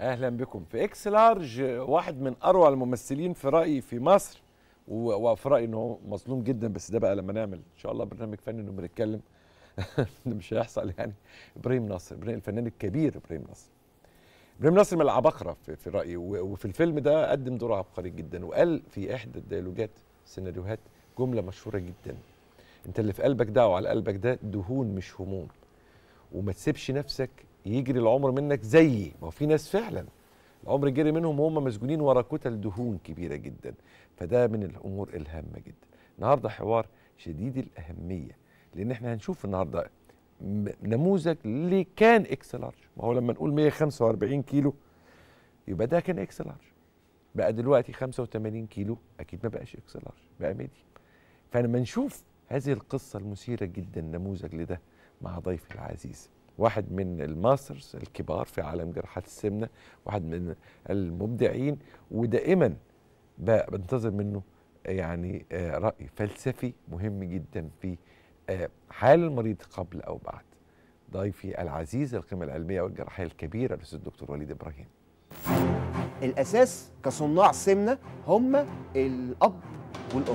اهلا بكم في اكس لارج واحد من اروع الممثلين في رايي في مصر و- وفي رايي ان هو مظلوم جدا بس ده بقى لما نعمل ان شاء الله برنامج فني انه بنتكلم ده مش هيحصل يعني ابراهيم ناصر ابراهيم الفنان الكبير ابراهيم ناصر ابراهيم ناصر من العباقره في, في رايي و- وفي الفيلم ده قدم دور عبقري جدا وقال في احدى الديالوجات السيناريوهات جمله مشهوره جدا انت اللي في قلبك ده وعلى قلبك ده دهون مش هموم وما تسيبش نفسك يجري العمر منك زيي ما هو في ناس فعلا العمر جري منهم وهم مسجونين ورا كتل دهون كبيره جدا فده من الامور الهامه جدا النهارده حوار شديد الاهميه لان احنا هنشوف النهارده م- نموذج اللي كان اكس لارج ما هو لما نقول 145 كيلو يبقى ده كان اكس لارج بقى دلوقتي 85 كيلو اكيد ما بقاش اكس لارج بقى ميديم فلما نشوف هذه القصه المثيره جدا نموذج لده مع ضيفي العزيز واحد من الماسترز الكبار في عالم جراحات السمنه واحد من المبدعين ودائما ب- بنتظر منه يعني آه، راي فلسفي مهم جدا في آه، حال المريض قبل او بعد ضيفي العزيز القيمه العلميه والجراحيه الكبيره الاستاذ الدكتور وليد ابراهيم الاساس كصناع سمنه هم الاب والام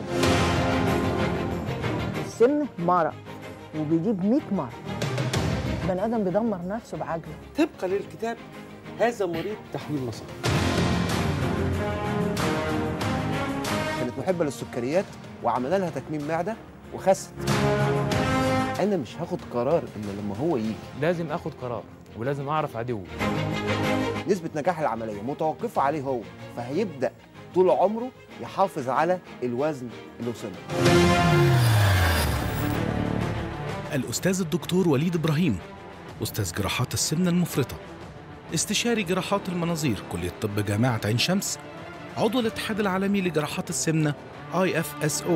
السمن مرض وبيجيب 100 مرض بني ادم بيدمر نفسه بعجله طبقا للكتاب هذا مريض تحويل مسار كانت محبه للسكريات وعملنا لها تكميم معده وخست انا مش هاخد قرار ان لما هو يجي لازم اخد قرار ولازم اعرف عدوي نسبه نجاح العمليه متوقفه عليه هو فهيبدا طول عمره يحافظ على الوزن اللي وصل له. الأستاذ الدكتور وليد إبراهيم أستاذ جراحات السمنة المفرطة استشاري جراحات المناظير كلية طب جامعة عين شمس عضو الاتحاد العالمي لجراحات السمنة IFSO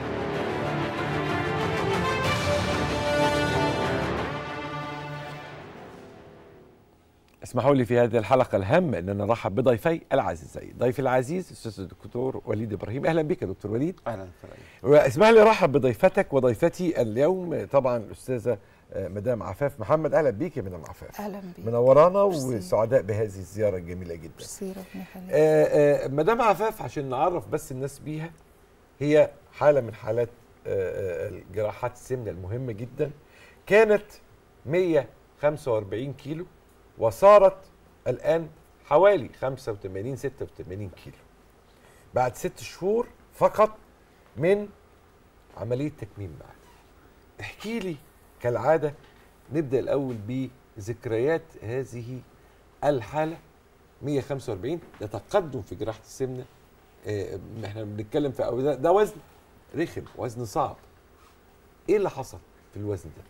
اسمحوا لي في هذه الحلقة الهامة أن أنا أرحب بضيفي العزيزين ضيفي العزيز الأستاذ الدكتور وليد إبراهيم أهلا بك يا دكتور وليد اهلا واسمح لي أرحب بضيفتك وضيفتي اليوم طبعا الأستاذة آه، مدام عفاف محمد أهلا بك يا مدام عفاف اهلا بيك منورانا ميرسي. وسعداء بهذه الزيارة الجميلة جدا ميرسي ربنا يخليك آه، آه، مدام عفاف عشان نعرف بس الناس بيها هي حالة من حالات آه، آه، الجراحات السمنة المهمة جدا كانت 145 كيلو وصارت الآن حوالي 85 86 كيلو بعد ست شهور فقط من عملية تكميم معدة احكي لي كالعادة نبدأ الأول بذكريات هذه الحالة 145 ده تقدم في جراحه السمنه آه، احنا بنتكلم في أو ده, ده وزن رخم وزن صعب ايه اللي حصل في الوزن ده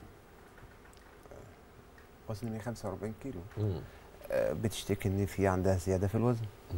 وزن 145 كيلو مم. آه، بتشتكي ان في عندها زياده في الوزن مم.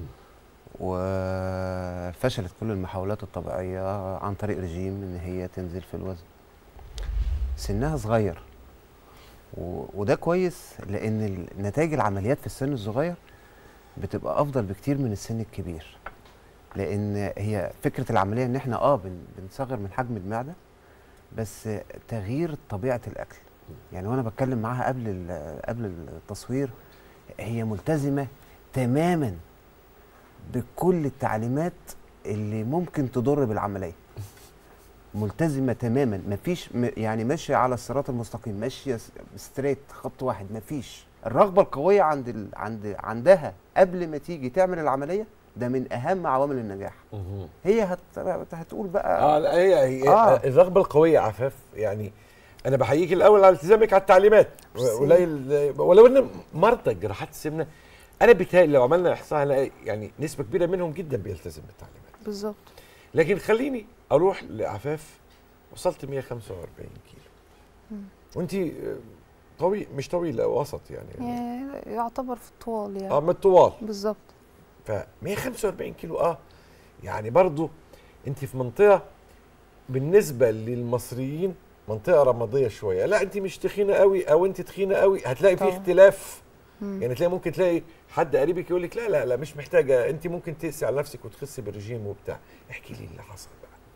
وفشلت كل المحاولات الطبيعيه عن طريق رجيم ان هي تنزل في الوزن سنها صغير و... وده كويس لان ال- نتائج العمليات في السن الصغير بتبقى افضل بكتير من السن الكبير لان هي فكره العمليه ان احنا اه بن... بنصغر من حجم المعده بس تغيير طبيعه الاكل يعني وانا بتكلم معاها قبل ال- قبل التصوير هي ملتزمه تماما بكل التعليمات اللي ممكن تضر بالعمليه ملتزمه تماما مفيش م- يعني ماشيه على الصراط المستقيم ماشيه س- ستريت خط واحد مفيش الرغبه القويه عند ال... عند عندها قبل ما تيجي تعمل العمليه ده من اهم عوامل النجاح مهم. هي هت... هتقول بقى اه لا هي هي آه. آه. الرغبه القويه عفاف يعني انا بحييك الاول على التزامك على التعليمات ميرسي. قليل ولو ان مرضى جراحات السمنه انا بيتهيألي لو عملنا احصاء هنلاقي يعني نسبه كبيره منهم جدا بيلتزم بالتعليمات بالظبط لكن خليني اروح لعفاف وصلت 145 كيلو مم. وانت طويل مش طويله وسط يعني, يعني يعني يعتبر في الطوال يعني اه من الطوال بالظبط ف 145 كيلو اه يعني برضو انت في منطقه بالنسبه للمصريين منطقه رماديه شويه لا انت مش تخينه قوي او انت تخينه قوي هتلاقي في طبعا. اختلاف مم. يعني تلاقي ممكن تلاقي حد قريبك يقول لك لا لا لا مش محتاجه انت ممكن تقسي على نفسك وتخسي بالرجيم وبتاع احكي لي اللي حصل بقى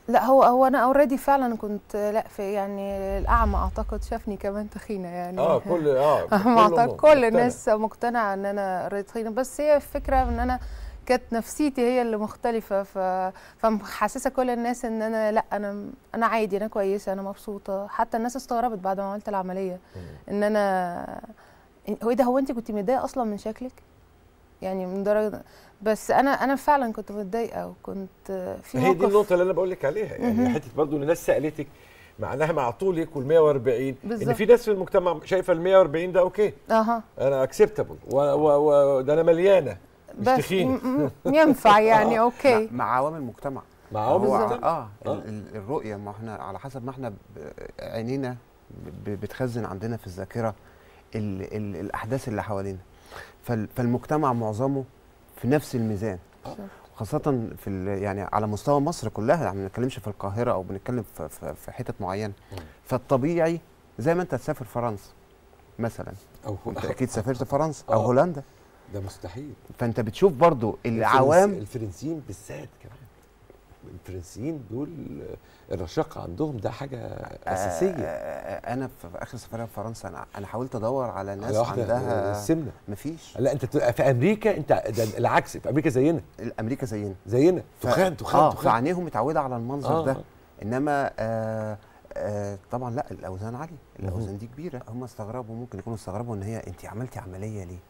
لا هو هو انا اوريدي فعلا كنت لا في يعني الاعمى اعتقد شافني كمان تخينه يعني اه كل اه ما كله اعتقد مقتنع. كل الناس مقتنعه ان انا تخينه بس هي الفكره ان انا كانت نفسيتي هي اللي مختلفه ف... فمحسسه كل الناس ان انا لا انا انا عادي انا كويسه انا مبسوطه حتى الناس استغربت بعد ما عملت العمليه مم. ان انا هو ايه ده هو انت كنت متضايقه اصلا من شكلك يعني من درجه بس انا انا فعلا كنت متضايقه وكنت في هي دي موقف النقطة اللي أنا بقول لك عليها يعني مهم. حتة برضو إن الناس سألتك معناها مع طولك وال 140 إن بالظبط. في ناس في المجتمع شايفة ال 140 ده أوكي اها أنا أكسبتابل وده أنا مليانة مش بس تخينة م- م- ينفع يعني اوكي مع, مع عوامل المجتمع مع هو عمر بالظبط. اه آه. ال- ال- الرؤيه ما احنا على حسب ما احنا ب- عينينا ب- بتخزن عندنا في الذاكره ال ال الاحداث اللي حوالينا فال- فالمجتمع معظمه في نفس الميزان خاصة في ال- يعني على مستوى مصر كلها يعني ما بنتكلمش في القاهرة أو بنتكلم في, في, في حتت معينة مم. فالطبيعي زي ما أنت تسافر فرنسا مثلا أو أنت أكيد سافرت فرنسا أو آه. هولندا ده مستحيل فأنت بتشوف برضو الفرنس- العوام الفرنسيين بالذات كمان الفرنسيين دول الرشاقة عندهم ده حاجة أساسية آه، انا في في اخر سفريه في فرنسا انا انا حاولت ادور على ناس على واحدة عندها السمنة مفيش لا أنت بتبقى في أمريكا أنت ده العكس في أمريكا زينا امريكا زينا زينا ف- تخان تخان اه تخان فعينيهم متعوده على المنظر آه، ده آه. انما آه آه طبعا لا الاوزان عاليه الاوزان دي كبيره هم استغربوا ممكن يكونوا استغربوا ان هي انت عملتي عمليه ليه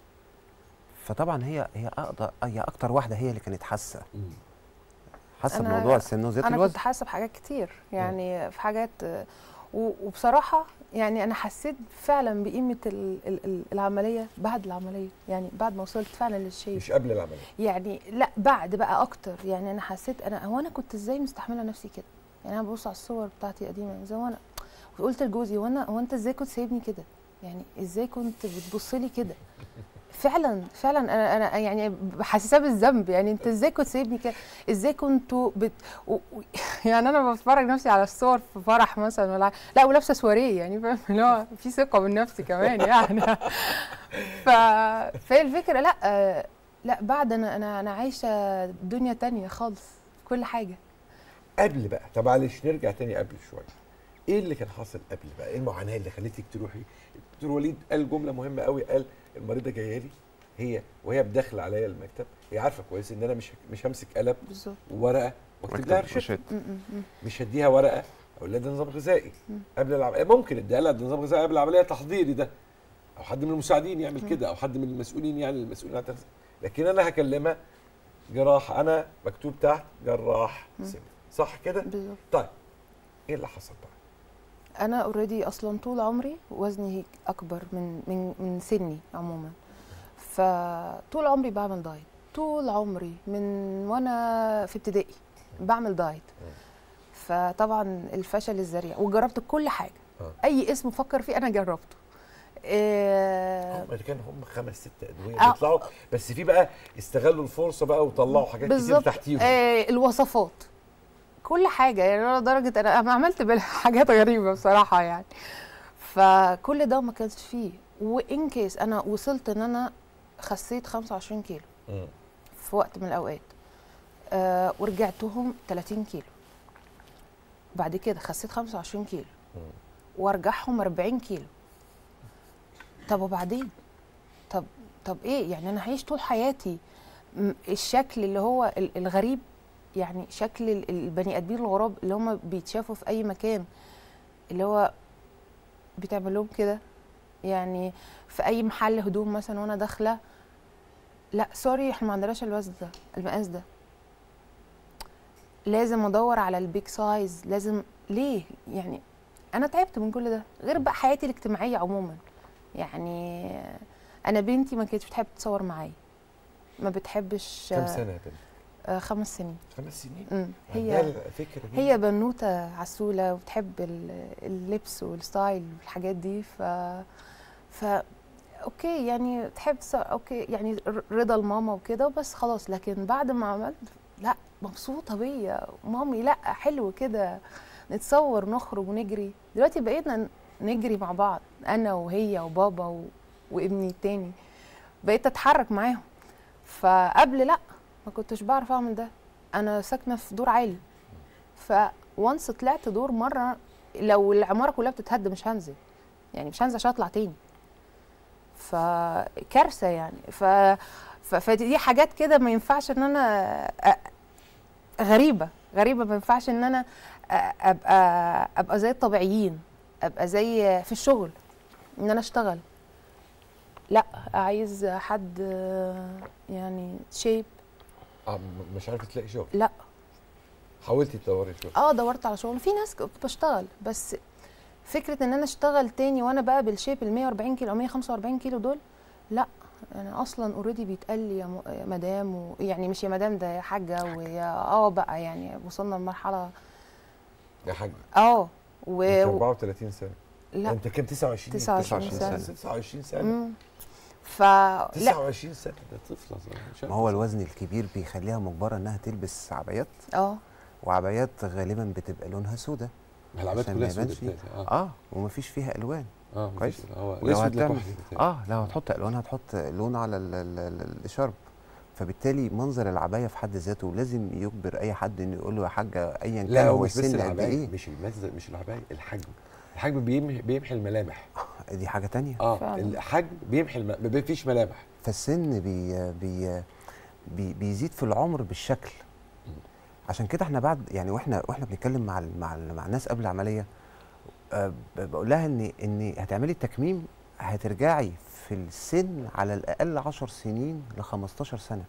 فطبعا هي هي اقدر هي اكتر واحده هي اللي كانت حاسه مم. حاسه أنا- بموضوع السن وزياده انا الوزن كنت حاسه بحاجات كتير يعني في حاجات آه، و- وبصراحه يعني انا حسيت فعلا بقيمه ال- ال- ال- العمليه بعد العمليه يعني بعد ما وصلت فعلا للشيء مش قبل العملية يعني لا بعد بقى اكتر يعني انا حسيت انا هو انا كنت ازاي مستحمله نفسي كده يعني انا ببص على الصور بتاعتي قديمه زي وانا وقلت لجوزي هو انا هو انت ازاي كنت سايبني كده يعني ازاي كنت بتبص لي كده فعلا فعلا انا انا يعني حاسساه بالذنب يعني انت ازاي كنت سايبني كده ازاي كنتوا بت... و... و... يعني انا بتفرج نفسي على الصور في فرح مثلا ولا لا ولابسه سواريه يعني فاهم اللي هو في ثقه من نفسي كمان يعني ف... فهي الفكره لا آه، لا بعد انا انا انا عايشه دنيا تانية خالص في كل حاجه قبل بقى طب معلش نرجع تاني قبل شويه ايه اللي كان حاصل قبل بقى ايه المعاناه اللي خلتك تروحي دكتور وليد قال جمله مهمه قوي قال المريضه جايه لي هي وهي بداخل عليا المكتب هي عارفه كويس ان انا مش مش همسك قلم بالظبط وورقه واكتب لها رشد روشته. م- م- م. مش هديها ورقه اقول لها ده نظام غذائي قبل العمليه ممكن اديها لها ده نظام غذائي قبل العمليه تحضيري ده او حد من المساعدين يعمل كده او حد من المسؤولين يعني المسؤولين عن التغذية. لكن انا هكلمها جراح انا مكتوب تحت جراح سمنه صح كده بالظبط طيب ايه اللي حصل بقى انا اوريدي اصلا طول عمري وزني هيك اكبر من من من سني عموما فطول عمري بعمل دايت طول عمري من وانا في ابتدائي بعمل دايت فطبعا الفشل الذريع وجربت كل حاجه آه. اي اسم فكر فيه انا جربته إيه هم اللي كانوا هم خمس ست ادويه آه. بيطلعوا بس في بقى استغلوا الفرصه بقى وطلعوا حاجات كتير بالظبط تحتيهم آه الوصفات كل حاجه يعني انا لدرجه انا أنا عملت بال- حاجات غريبه بصراحه يعني فكل ده ما كانش فيه وان كيس انا وصلت ان انا خسيت 25 كيلو مم. في وقت من الاوقات آه ورجعتهم 30 كيلو بعد كده خسيت 25 كيلو مم. وارجعهم 40 كيلو طب وبعدين طب طب ايه يعني انا هعيش طول حياتي م- الشكل اللي هو ال- الغريب يعني شكل ال- البني ادمين الغراب اللي هم بيتشافوا في اي مكان اللي هو بتعمل لهم كده يعني في اي محل هدوم مثلا وانا داخله لا سوري احنا ما عندناش الوزن ده المقاس ده لازم ادور على البيج سايز لازم ليه يعني انا تعبت من كل ده غير بقى حياتي الاجتماعيه عموما يعني انا بنتي ما كانتش بتحب تتصور معايا ما بتحبش كم سنه يا بنت آه خمس سنين خمس سنين مم. عندها هي الفكره دي هي بنوته عسوله وبتحب ال- اللبس والستايل والحاجات دي ف ف اوكي يعني تحب تص- اوكي يعني ر- رضا الماما وكده بس خلاص لكن بعد ما عملت لا مبسوطه بيا مامي لا حلو كده نتصور نخرج ونجري دلوقتي بقينا ن- نجري مع بعض انا وهي وبابا و... وابني التاني بقيت اتحرك معاهم فقبل لا ما كنتش بعرف اعمل ده انا ساكنه في دور عالي ف وانس طلعت دور مره لو العماره كلها بتتهد مش هنزل يعني مش هنزل عشان اطلع تاني فكارثه يعني ف ف- فدي حاجات كده ما ينفعش ان انا أ- غريبه غريبه ما ينفعش ان انا أ- ابقى ابقى زي الطبيعيين ابقى زي في الشغل ان انا اشتغل لا عايز حد يعني شيب آه م- مش عارفه تلاقي شغل لا حاولتي تدوري شغل اه دورت على شغل في ناس كنت بشتغل بس فكره ان انا اشتغل تاني وانا بقى بالشيب ال 140 كيلو او 145 كيلو دول لا انا اصلا اوريدي بيتقال لي يا م- يا مدام و... يعني مش يا مدام ده يا حاجه ويا اه بقى يعني وصلنا لمرحله يا حاج اه و... انت و... 34 سنه لا انت كام 29 29 سنة. 29 سنه مم. فلا 29 سنه ده طفله صغيرة، مش ما هو الوزن الكبير بيخليها مجبره انها تلبس عبايات اه وعبايات غالبا بتبقى لونها سودة ما العباد عشان كلها ما سودة يبانش. بتاعتها. اه اه ومفيش فيها الوان اه كويس. مفيش- هو ولو الاسود هتعمل لكحلي بتاعي. اه لو هتحط الوان هتحط لون على ال ال ال الاشارب فبالتالي منظر العبايه في حد ذاته لازم يجبر اي حد انه يقول له يا حاجه ايا كان لا هو هو مش بس السن قد العباية ايه مش المزة مش العباية الحجم الحجم بيمحي, بيمحي الملامح دي حاجه تانية اه فعلا. الحجم بيمحي الم... ما فيش ملامح فالسن بي بي بي بيزيد في العمر بالشكل عشان كده احنا بعد يعني واحنا واحنا بنتكلم مع ال مع ال مع الناس قبل العمليه آه، ب- بقول لها ان ان هتعملي التكميم هترجعي في السن على الاقل 10 سنين ل 15 سنه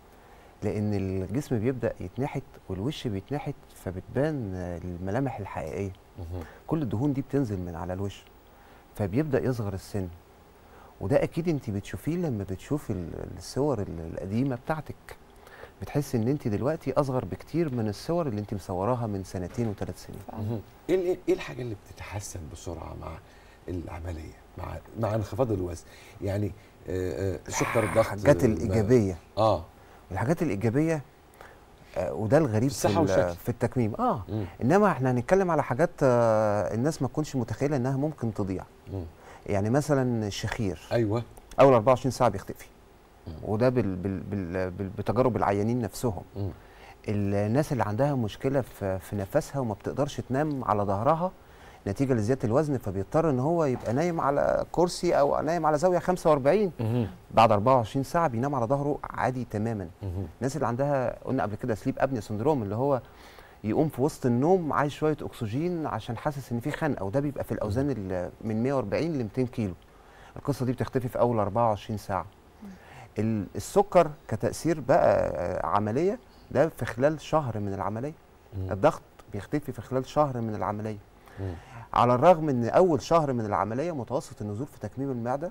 لان الجسم بيبدا يتنحت والوش بيتنحت فبتبان آه، الملامح الحقيقيه كل الدهون دي بتنزل من على الوش فبيبدا يصغر السن وده اكيد انت بتشوفيه لما بتشوفي ال- الصور ال- القديمه بتاعتك بتحسي ان انت دلوقتي اصغر بكتير من الصور اللي انت مصوراها من سنتين وثلاث سنين مهم. ايه ال- ايه الحاجه اللي بتتحسن بسرعه مع العمليه مع مع انخفاض الوزن يعني آه، آه، سكر الضغط الحاجات آه، الايجابيه اه الحاجات الايجابيه آه، وده الغريب في, الصحة ال- والشكل. في التكميم اه مم. انما احنا هنتكلم على حاجات آه، الناس ما تكونش متخيله انها ممكن تضيع مم. يعني مثلا الشخير ايوه اول 24 ساعه بيختفي مم. وده بال بال بال بال بتجارب العيانين نفسهم مم. الناس اللي عندها مشكله في في نفسها وما بتقدرش تنام على ظهرها نتيجه لزياده الوزن فبيضطر ان هو يبقى نايم على كرسي او نايم على زاويه 45 مهم. بعد 24 ساعه بينام على ظهره عادي تماما مهم. الناس اللي عندها قلنا قبل كده سليب ابنيا سندروم اللي هو يقوم في وسط النوم عايز شويه اكسجين عشان حاسس ان في خنقه وده بيبقى في الاوزان ال- من 140 ل 200 كيلو القصه دي بتختفي في اول 24 ساعه ال- السكر كتاثير بقى آه، عمليه ده في خلال شهر من العمليه مم. الضغط بيختفي في خلال شهر من العمليه مم. على الرغم ان اول شهر من العمليه متوسط النزول في تكميم المعده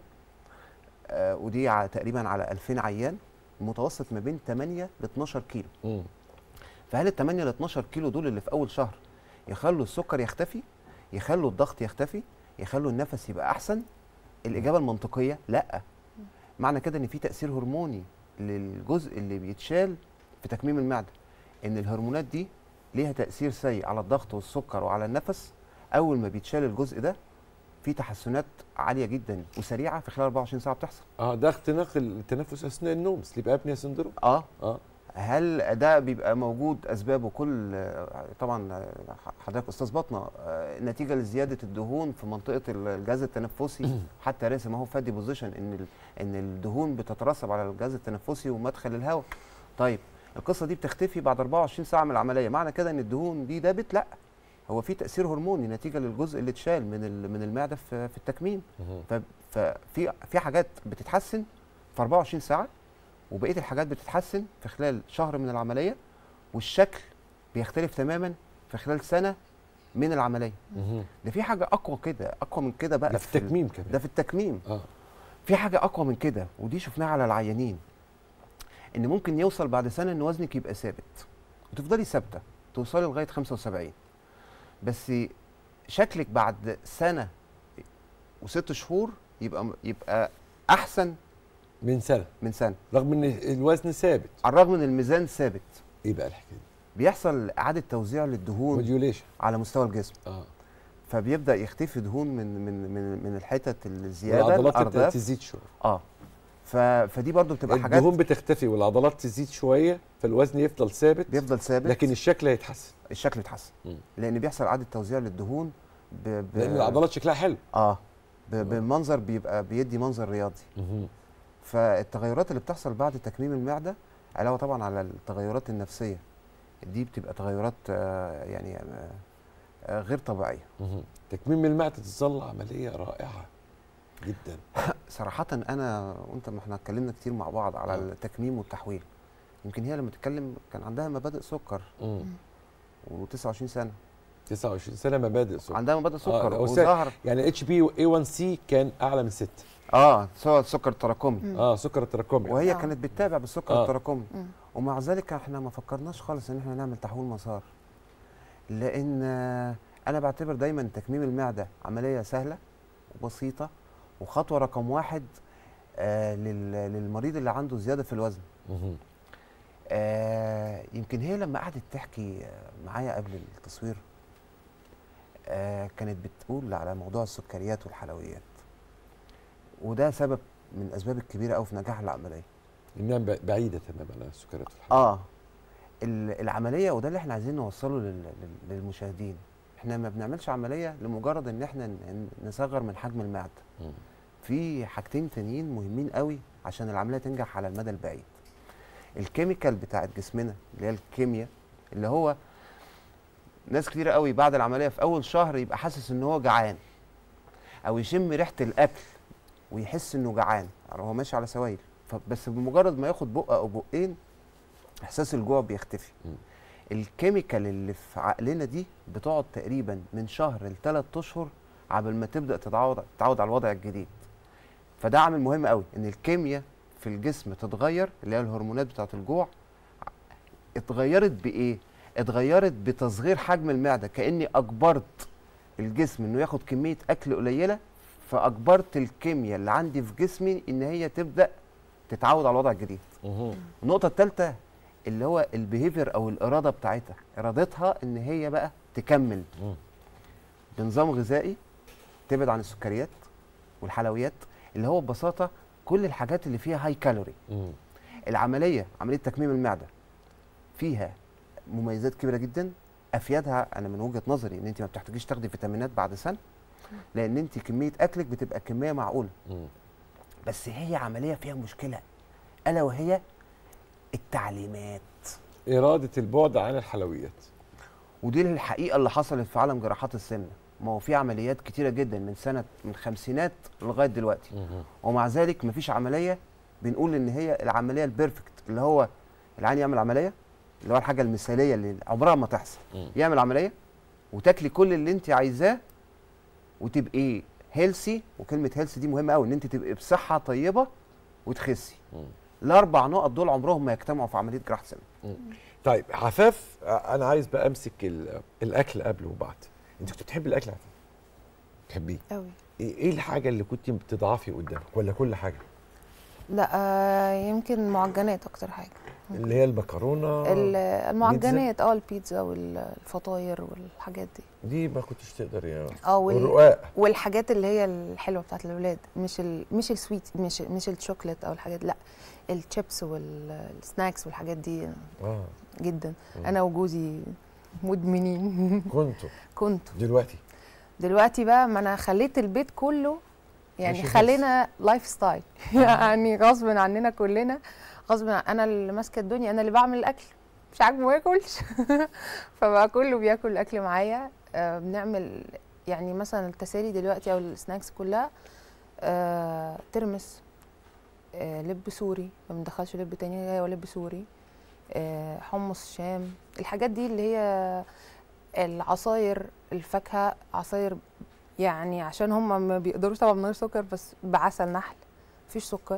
آه ودي ع- تقريبا على 2000 عيان متوسط ما بين 8 ل 12 كيلو مم. فهل ال 8 ل 12 كيلو دول اللي في اول شهر يخلوا السكر يختفي يخلوا الضغط يختفي يخلوا النفس يبقى احسن الاجابه المنطقيه لا معنى كده ان في تاثير هرموني للجزء اللي بيتشال في تكميم المعده ان الهرمونات دي ليها تاثير سيء على الضغط والسكر وعلى النفس اول ما بيتشال الجزء ده في تحسنات عاليه جدا وسريعه في خلال 24 ساعه بتحصل اه ده اختناق التنفس اثناء النوم سليب ابنيا سندروم اه اه هل ده بيبقى موجود اسبابه كل طبعا حضرتك استاذ بطنه آه، نتيجه لزياده الدهون في منطقه الجهاز التنفسي حتى راسم اهو فادي بوزيشن ان ال- ان الدهون بتترسب على الجهاز التنفسي ومدخل الهواء طيب القصه دي بتختفي بعد 24 ساعه من العمليه معنى كده ان الدهون دي دابت لا هو في تاثير هرموني نتيجه للجزء اللي اتشال من ال- من المعده في في التكميم مهم. ف- ففي في حاجات بتتحسن في 24 ساعه وبقيه الحاجات بتتحسن في خلال شهر من العمليه والشكل بيختلف تماما في خلال سنه من العمليه مهم. ده في حاجه اقوى كده اقوى من كده بقى ده في ال- التكميم كمان ده في التكميم اه في حاجه اقوى من كده ودي شفناها على العيانين ان ممكن يوصل بعد سنه ان وزنك يبقى ثابت وتفضلي ثابته توصلي لغايه 75 بس شكلك بعد سنه وست شهور يبقى يبقى احسن من سنه من سنه رغم ان الوزن ثابت على الرغم ان الميزان ثابت ايه بقى الحكايه دي بيحصل اعاده توزيع للدهون موديوليشن على مستوى الجسم اه فبيبدا يختفي دهون من من من من الحتت الزياده والعضلات تبدا الارداف تزيد شويه اه ف... فدي برضو بتبقى حاجات الدهون بتختفي والعضلات تزيد شويه فالوزن يفضل ثابت بيفضل ثابت لكن الشكل هيتحسن الشكل بيتحسن مم. لان بيحصل اعاده توزيع للدهون ب... ب... لان العضلات شكلها حلو اه ب... بمنظر بيبقى بيدي منظر رياضي فالتغيرات اللي بتحصل بعد تكميم المعده علاوه طبعا على التغيرات النفسيه دي بتبقى تغيرات آه، يعني آه، آه، غير طبيعيه تكميم المعده تظل عمليه رائعه جدا صراحه انا وانت ما احنا اتكلمنا كتير مع بعض على آه. التكميم والتحويل يمكن هي لما تتكلم كان عندها مبادئ سكر و29 سنه 29 سنه مبادئ سكر عندها مبادئ سكر هو سا- وظهر يعني اتش بي اي 1 سي كان اعلى من 6 اه سواء سكر تراكمي مم. اه سكر التراكمي وهي آه. كانت بتتابع بالسكر آه. التراكمي مم. ومع ذلك احنا ما فكرناش خالص ان احنا نعمل تحويل مسار لان آه، انا بعتبر دايما تكميم المعده عمليه سهله وبسيطه وخطوه رقم واحد آه لل- للمريض اللي عنده زياده في الوزن مهم. آه يمكن هي لما قعدت تحكي آه، معايا قبل التصوير آه كانت بتقول على موضوع السكريات والحلويات وده سبب من الاسباب الكبيره قوي في نجاح العمليه انها ب- بعيده تماما عن السكريات والحلويات اه ال- العمليه وده اللي احنا عايزين نوصله لل- لل- للمشاهدين احنا ما بنعملش عمليه لمجرد ان احنا ن- نصغر من حجم المعده مم. في حاجتين تانيين مهمين قوي عشان العمليه تنجح على المدى البعيد الكيميكال بتاعت جسمنا اللي هي الكيمياء اللي هو ناس كتير قوي بعد العمليه في اول شهر يبقى حاسس ان هو جعان او يشم ريحه الاكل ويحس انه جعان يعني هو ماشي على سوائل فبس بمجرد ما ياخد بقه او بقين احساس الجوع بيختفي مم. الكيميكال اللي في عقلنا دي بتقعد تقريبا من شهر لثلاث اشهر قبل ما تبدا تتعود تتعود على الوضع الجديد فده عامل مهم قوي ان الكيمياء في الجسم تتغير اللي هي الهرمونات بتاعه الجوع اتغيرت بايه اتغيرت بتصغير حجم المعده كاني اجبرت الجسم انه ياخد كميه اكل قليله فاجبرت الكيمياء اللي عندي في جسمي ان هي تبدا تتعود على الوضع الجديد مهم. النقطة الثالثة اللي هو البيهيفير أو الإرادة بتاعتها إرادتها إن هي بقى تكمل مم. بنظام غذائي تبعد عن السكريات والحلويات اللي هو ببساطة كل الحاجات اللي فيها هاي كالوري مم. العملية عملية تكميم المعدة فيها مميزات كبيرة جدا أفيادها أنا من وجهة نظري إن أنت ما بتحتاجيش تاخدي فيتامينات بعد سنة لأن أنت كمية أكلك بتبقى كمية معقولة مم. بس هي عملية فيها مشكلة ألا وهي التعليمات اراده البعد عن الحلويات ودي الحقيقه اللي حصلت في عالم جراحات السمنه ما هو في عمليات كتيره جدا من سنه من الخمسينات لغايه دلوقتي مهم. ومع ذلك مفيش عمليه بنقول ان هي العمليه البيرفكت اللي هو العين يعمل عمليه اللي هو الحاجه المثاليه اللي عمرها ما تحصل مم. يعمل عمليه وتاكلي كل اللي انت عايزاه وتبقي هيلسي وكلمه هيلسي دي مهمه قوي ان انت تبقي بصحه طيبه وتخسي مم. الاربع نقط دول عمرهم ما يجتمعوا في عمليه جراحه سمنه طيب عفاف آه، انا عايز بقى امسك ال- الاكل قبل وبعد انت كنت بتحبي الاكل عفاف تحبيه قوي ايه إيه الحاجه اللي كنت بتضعفي قدامك ولا كل حاجه لا آه، يمكن معجنات اكتر حاجه اللي هي المكرونه ال- المعجنات اه البيتزا والفطاير والحاجات دي دي ما كنتش تقدري يعني اه وال... والرقاق والحاجات اللي هي الحلوه بتاعت الاولاد مش ال... مش السويت مش مش الشوكليت او الحاجات لا الشيبس والسناكس والحاجات دي اه جدا مم. انا وجوزي مدمنين كنتوا كنت دلوقتي دلوقتي بقى ما انا خليت البيت كله يعني ماشي خلينا لايف ستايل يعني غصب عننا كلنا غصب عن انا اللي ماسكه الدنيا انا اللي بعمل الاكل مش عاجبه ما ياكلش فبقى كله بياكل الاكل معايا آه بنعمل يعني مثلا التسالي دلوقتي او السناكس كلها آه ترمس آه لب سوري ما بندخلش لب تاني هي لب سوري آه حمص شام الحاجات دي اللي هي العصاير الفاكهه عصاير يعني عشان هم ما بيقدروش طبعا من غير سكر بس بعسل نحل مفيش سكر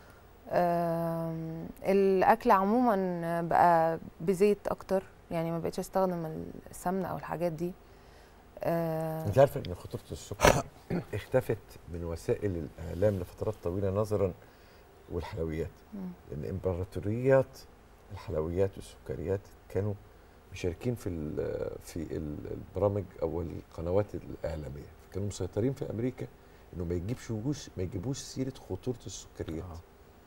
آم، الاكل عموما بقى بزيت اكتر يعني ما بقتش استخدم السمنه او الحاجات دي آه، انت عارفه ان خطوره السكر اختفت من وسائل الاعلام لفترات طويله نظرا والحلويات مم. لان امبراطوريات الحلويات والسكريات كانوا مشاركين في ال- في ال- البرامج او القنوات الاعلاميه كانوا مسيطرين في امريكا انه ما يجيبش وجوش ما يجيبوش سيره خطوره السكريات آه.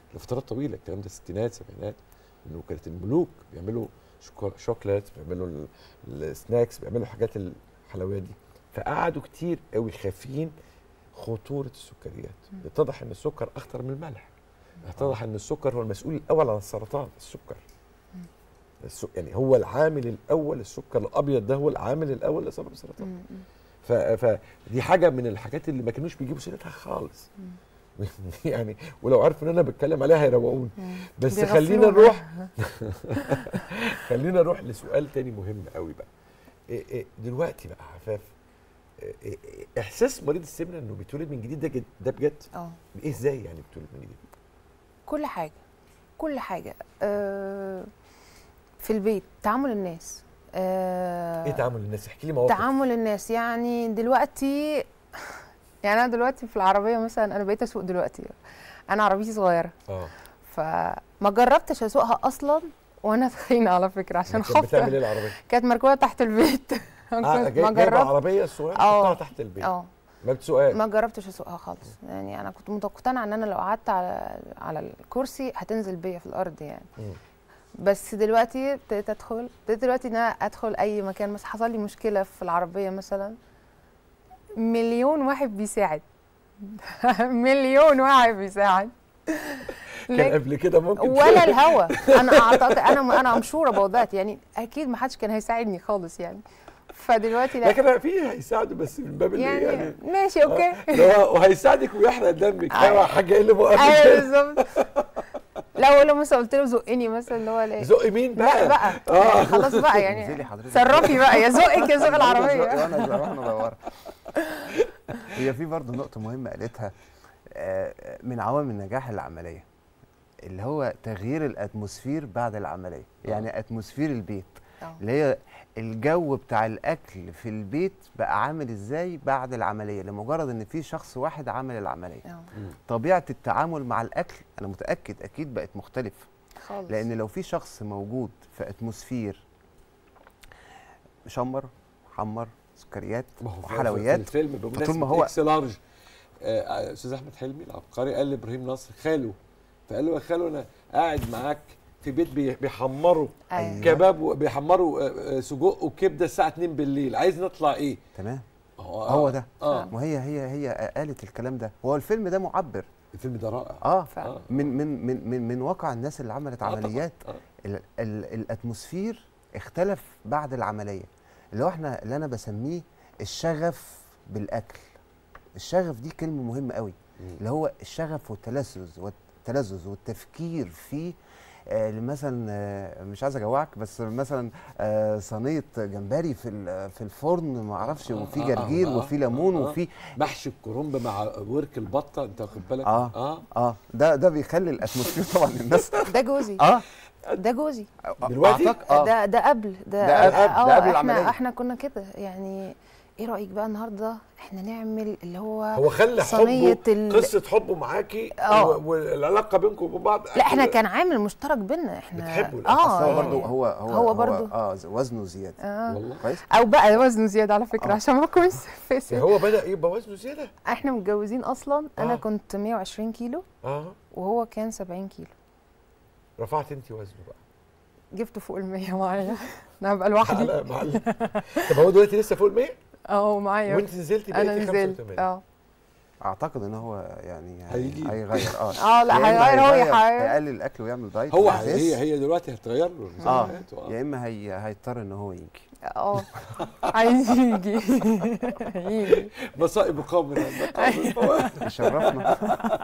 لفترات طويله الكلام ده الستينات سبعينات انه كانت الملوك بيعملوا شوكو- شوكولات بيعملوا ال- السناكس بيعملوا حاجات الحلويات دي فقعدوا كتير قوي خافين خطوره السكريات اتضح ان السكر اخطر من الملح اتضح ان السكر هو المسؤول الاول عن السرطان السكر السك... يعني هو العامل الاول السكر الابيض ده هو العامل الاول لاصابه بالسرطان مم. مم. ف... فدي حاجه من الحاجات اللي ما كانوش بيجيبوا سيرتها خالص يعني ولو عرفوا ان انا بتكلم عليها هيروقوني بس بيغفلوها. خلينا نروح خلينا نروح لسؤال تاني مهم قوي بقى إيه إيه دلوقتي بقى عفاف إيه إيه إيه احساس مريض السمنه انه بيتولد من جديد ده جد ده بجد اه ايه ازاي يعني بيتولد من جديد كل حاجه كل حاجه آه في البيت تعامل الناس آه ايه تعامل الناس احكي لي مواقف تعامل الناس يعني دلوقتي يعني انا دلوقتي في العربيه مثلا انا بقيت اسوق دلوقتي انا عربيتي صغيره اه فما جربتش اسوقها اصلا وانا تخينه على فكره عشان كانت بتعمل خفت ايه العربيه؟ كانت مركونه تحت البيت اه كنت جاي- ما جايبه جربت عربيه صغيره آه. تحطها تحت البيت اه ما بتسوقهاش ما جربتش اسوقها خالص يعني انا كنت مقتنعه ان انا لو قعدت على على الكرسي هتنزل بيا في الارض يعني مم. بس دلوقتي ابتديت ادخل ابتديت دلوقتي ان انا ادخل اي مكان مثلا حصل لي مشكله في العربيه مثلا مليون واحد بيساعد مليون واحد بيساعد كان لكن- قبل كده ممكن ولا الهوى انا اعتقد انا انا امشوره بوضعت يعني اكيد ما حدش كان هيساعدني خالص يعني فدلوقتي لا لكن في هيساعده بس من باب اللي يعني, يعني ماشي اوكي لو- وهيساعدك ويحرق دمك أيوة. ايوه حاجه ايه اللي موقفك ايوه كده؟ بالظبط لو لو مثلا قلت له زقني مثلا اللي هو لا زق مين بقى؟ لا بقى آه. خلاص بقى انزلي يعني حضرتك صرفي بقى يا زقك يا زق العربيه وانا واحنا ندورها هي في برضه نقطه مهمه قالتها آه، من عوامل نجاح العمليه اللي هو تغيير الاتموسفير بعد العمليه يعني اتموسفير البيت آه. اللي هي الجو بتاع الاكل في البيت بقى عامل ازاي بعد العمليه لمجرد ان في شخص واحد عمل العمليه آه، طبيعه التعامل مع الاكل انا متاكد اكيد بقت مختلفه خالص لان لو في شخص موجود في اتموسفير مشمر محمر سكريات ما هو في- وحلويات في الفيلم بمناسبه فطول ما هو- اكس لارج آه، استاذ احمد حلمي العبقري قال لابراهيم نصر خاله فقال له يا خاله انا قاعد معاك في بيت بي- بيحمروا أيوة. كباب وبيحمروا آه، آه، سجق وكبده الساعه 2 بالليل عايز نطلع ايه؟ تمام هو, هو ده اه ما هي هي هي قالت الكلام ده هو الفيلم ده معبر الفيلم ده رائع اه فعلا. آه. من من من من, من واقع الناس اللي عملت آه طبعاً. عمليات آه. ال ال الاتموسفير اختلف بعد العمليه اللي هو احنا اللي انا بسميه الشغف بالاكل الشغف دي كلمه مهمه قوي مم. اللي هو الشغف والتلذذ والتلذذ والتفكير في آه مثلا آه مش عايز اجوعك بس مثلا آه صينيه جمبري في ال- في الفرن ما اعرفش آه، وفي آه، جرجير آه، وفي ليمون آه. وفي محشي الكرنب مع ورك البطه انت واخد بالك؟ آه. اه اه ده ده بيخلي الاتموسفير طبعا الناس ده جوزي اه ده جوزي دلوقتي؟ أعتقد- اه ده ده قبل ده ده قبل- ده آه، قبل احنا العملية. احنا كنا كده يعني ايه رايك بقى النهارده احنا نعمل اللي هو هو خلى صينية حبه ال- قصه حبه معاكي آه. و- والعلاقه بينكم وبين بعض لا احنا كان عامل مشترك بينا احنا بتحبوا الأكل. أصل هو اه برضه يعني هو هو هو برضه. اه وزنه زياده آه. والله كويس او بقى وزنه زياده على فكره آه. عشان ما اكونش يعني فاسد هو بدا يبقى وزنه زياده احنا متجوزين اصلا انا آه. كنت 120 كيلو اه وهو كان 70 كيلو رفعت انت وزنه بقى جبته فوق ال 100 معايا انا هبقى لوحدي على معلم طب هو دلوقتي لسه فوق ال 100 اه معايا وانت نزلتي انا بقيتي نزلت 85 اه اعتقد ان هو يعني هي- هيجي. هيغير اه اه لا يا إما هيغير هو هيغير- يحاول هيقلل الاكل ويعمل دايت هو ويخس، هي هي دلوقتي هتغير له نظام اه حياته يا اما هي هيضطر ان هو يجي اه عايز يجي يجي مصائب قوم من المقام يشرفنا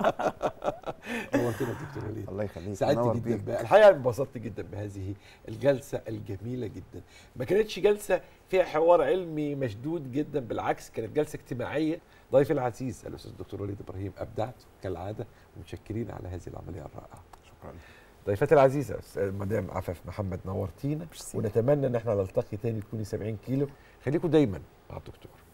نورتنا دكتور وليد الله يخليك سعدت منور جدا بيك. بقى. الحقيقه انبسطت جدا بهذه الجلسه الجميله جدا ما كانتش جلسه فيها حوار علمي مشدود جدا بالعكس كانت جلسه اجتماعيه ضيفي العزيز الاستاذ الدكتور وليد ابراهيم ابدعت كالعاده ومتشكرين على هذه العمليه الرائعه شكرا ضيفتي العزيزه أستاذ مدام عفاف محمد نورتينا ميرسي. ونتمنى ان احنا نلتقي تاني تكوني 70 كيلو خليكم دايما مع الدكتور